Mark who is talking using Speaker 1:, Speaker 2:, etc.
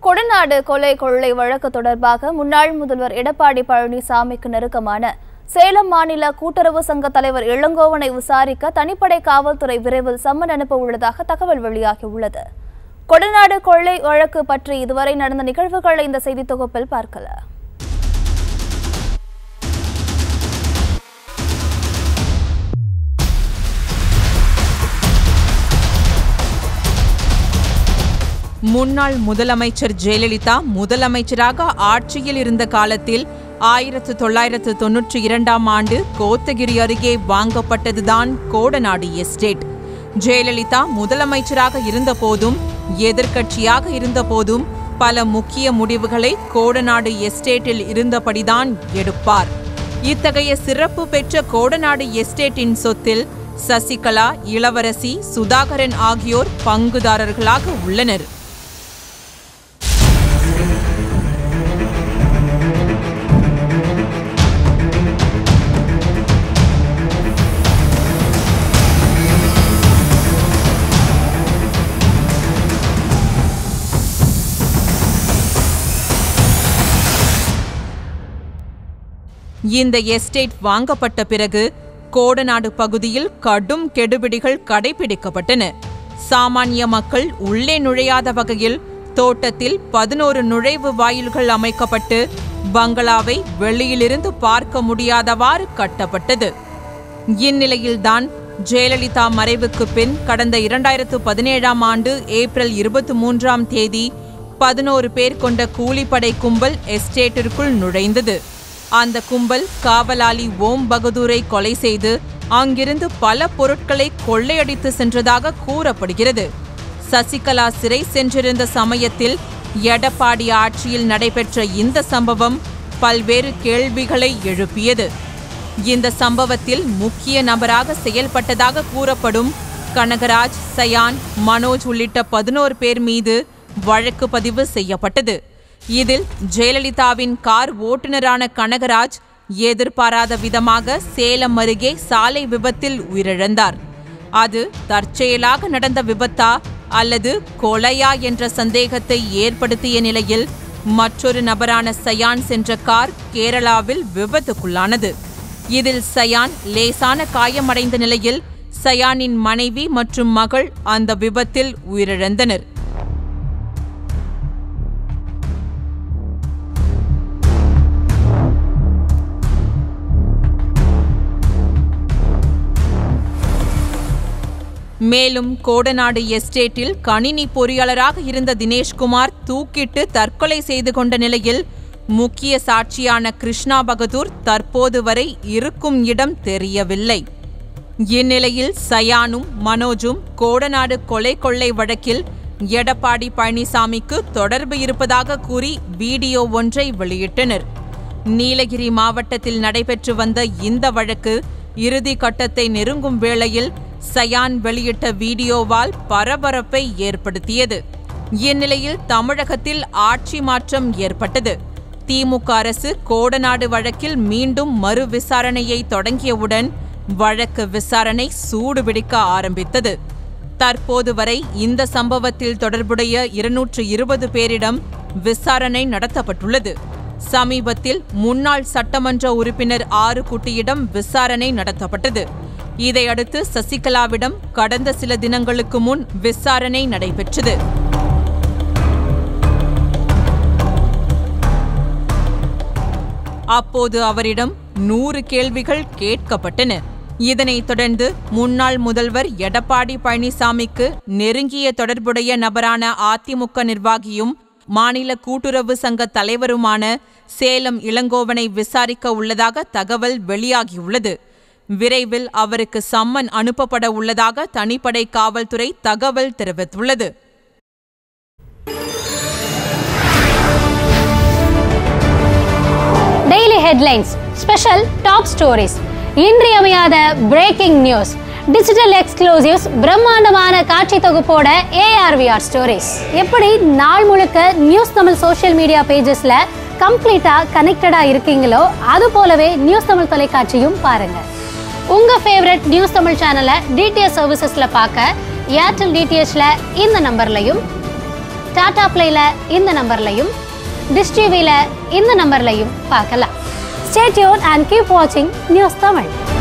Speaker 1: கொடநாடு கொலை கொள்ளை வழக்கு தொடர்பாக முன்னாள் முதல்வர் எடப்பாடி பழனிசாமிக்கு நெருக்கமான சேலம் மாநில கூட்டுறவு சங்க தலைவர் இளங்கோவனை விசாரிக்க தனிப்படை காவல்துறை விரைவில் சம்மன் அனுப்ப உள்ளதாக தகவல் வெளியாகியுள்ளது கொடநாடு கொள்ளை வழக்கு பற்றி இதுவரை நடந்த நிகழ்வுகளை இந்த செய்தி தொகுப்பில் பார்க்கலாம்
Speaker 2: முன்னாள் முதலமைச்சர் ஜெயலலிதா முதலமைச்சராக ஆட்சியில் இருந்த காலத்தில் ஆயிரத்து தொள்ளாயிரத்து தொன்னூற்றி இரண்டாம் ஆண்டு கோத்தகிரி அருகே வாங்கப்பட்டதுதான் கோடநாடு எஸ்டேட் ஜெயலலிதா முதலமைச்சராக இருந்தபோதும் எதிர்க்கட்சியாக இருந்தபோதும் பல முக்கிய முடிவுகளை கோடநாடு எஸ்டேட்டில் இருந்தபடிதான் எடுப்பார் இத்தகைய சிறப்பு பெற்ற கோடநாடு எஸ்டேட்டின் சொத்தில் சசிகலா இளவரசி சுதாகரன் ஆகியோர் பங்குதாரர்களாக உள்ளனர் இந்த எஸ்டேட் வாங்கப்பட்ட பிறகு கோடநாடு பகுதியில் கடும் கெடுபிடிகள் கடைபிடிக்கப்பட்டன சாமானிய மக்கள் உள்ளே நுழையாத வகையில் தோட்டத்தில் பதினோரு நுழைவு வாயில்கள் அமைக்கப்பட்டு பங்களாவை வெளியிலிருந்து பார்க்க முடியாதவாறு கட்டப்பட்டது இந்நிலையில்தான் ஜெயலலிதா மறைவுக்கு பின் கடந்த இரண்டாயிரத்து பதினேழாம் ஆண்டு ஏப்ரல் இருபத்தி மூன்றாம் தேதி பதினோரு பேர் கொண்ட கூலிப்படை கும்பல் எஸ்டேட்டிற்குள் நுழைந்தது அந்த கும்பல் காவலாளி ஓம் பகதூரை கொலை செய்து அங்கிருந்து பல பொருட்களை கொள்ளையடித்து சென்றதாக கூறப்படுகிறது சசிகலா சிறை சென்றிருந்த சமயத்தில் எடப்பாடி ஆட்சியில் நடைபெற்ற இந்த சம்பவம் பல்வேறு கேள்விகளை எழுப்பியது இந்த சம்பவத்தில் முக்கிய நபராக செயல்பட்டதாக கூறப்படும் கனகராஜ் சயான் மனோஜ் உள்ளிட்ட பதினோரு பேர் மீது வழக்கு பதிவு செய்யப்பட்டது இதில் ஜெயலலிதாவின் கார் ஓட்டுநரான கனகராஜ் எதிர்பாராத விதமாக சேலம் அருகே சாலை விபத்தில் உயிரிழந்தார் அது தற்செயலாக நடந்த விபத்தா அல்லது கொலையா என்ற சந்தேகத்தை ஏற்படுத்திய நிலையில் மற்றொரு நபரான சயான் சென்ற கார் கேரளாவில் விபத்துக்குள்ளானது இதில் சயான் லேசான காயமடைந்த நிலையில் சயானின் மனைவி மற்றும் மகள் அந்த விபத்தில் உயிரிழந்தனர் மேலும் கோடநாடு எஸ்டேட்டில் கணினி பொறியாளராக இருந்த தினேஷ்குமார் தூக்கிட்டு தற்கொலை செய்து கொண்ட நிலையில் முக்கிய சாட்சியான கிருஷ்ணா பகதூர் தற்போது வரை இருக்கும் இடம் தெரியவில்லை இந்நிலையில் சயானும் மனோஜும் கோடநாடு கொலை கொள்ளை வழக்கில் எடப்பாடி பழனிசாமிக்கு தொடர்பு இருப்பதாக கூறி வீடியோ ஒன்றை வெளியிட்டனர் நீலகிரி மாவட்டத்தில் நடைபெற்று வந்த இந்த வழக்கு இறுதி கட்டத்தை நெருங்கும் வேளையில் சயான் வெளியிட்ட வீடியோவால் பரபரப்பை ஏற்படுத்தியது இந்நிலையில் தமிழகத்தில் ஆட்சி மாற்றம் ஏற்பட்டது திமுக அரசு கோடநாடு வழக்கில் மீண்டும் மறு விசாரணையை தொடங்கியவுடன் வழக்கு விசாரணை சூடுபிடிக்க ஆரம்பித்தது தற்போது வரை இந்த சம்பவத்தில் தொடர்புடைய இருநூற்று இருபது பேரிடம் விசாரணை நடத்தப்பட்டுள்ளது சமீபத்தில் முன்னாள் சட்டமன்ற உறுப்பினர் ஆறு குட்டியிடம் விசாரணை நடத்தப்பட்டது இதையடுத்து சசிகலாவிடம் கடந்த சில தினங்களுக்கு முன் விசாரணை நடைபெற்றது அப்போது அவரிடம் நூறு கேள்விகள் கேட்கப்பட்டன இதனைத் தொடர்ந்து முன்னாள் முதல்வர் எடப்பாடி பழனிசாமிக்கு நெருங்கிய தொடர்புடைய நபரான அதிமுக நிர்வாகியும் மாநில கூட்டுறவு சங்க தலைவருமான சேலம் இளங்கோவனை விசாரிக்க உள்ளதாக தகவல் வெளியாகியுள்ளது விரைவில் அவருக்கு சம்மன் அனுப்பப்பட உள்ளதாக தனிப்படை காவல்துறை தகவல் தெரிவித்துள்ளது
Speaker 3: daily headlines special top stories இன்றியமையாத பிரேக்கிங் நியூஸ் டிஜிட்டல் எக்ஸ்க்ளூசிவ்ஸ் பிரம்மாண்டமான காட்சி தொகுப்போட ஏஆர்விஆர் ஸ்டோரிஸ் எப்படி நாள் முழுக்க நியூஸ் தமிழ் சோஷியல் மீடியா பேஜஸ்ல கம்ப்ளீட்டா கனெக்டடா இருக்கீங்களோ அது போலவே நியூஸ் தமிழ் தொலைக்காட்சியும் பாருங்க உங்க ஃபேவரட் நியூஸ் தமிழ் சேனலை டிடிஎச் சர்வீசஸ்ல பார்க்க ஏர்டெல் டிடிஹெச்ல இந்த நம்பர்லையும் டாடா பிளேல இந்த நம்பர்லையும் டிஷ் டிவியில் இந்த நம்பர்லையும் பார்க்கலாம் ஸ்டே டியூன் அண்ட் கீப் வாட்சிங் நியூஸ் தமிழ்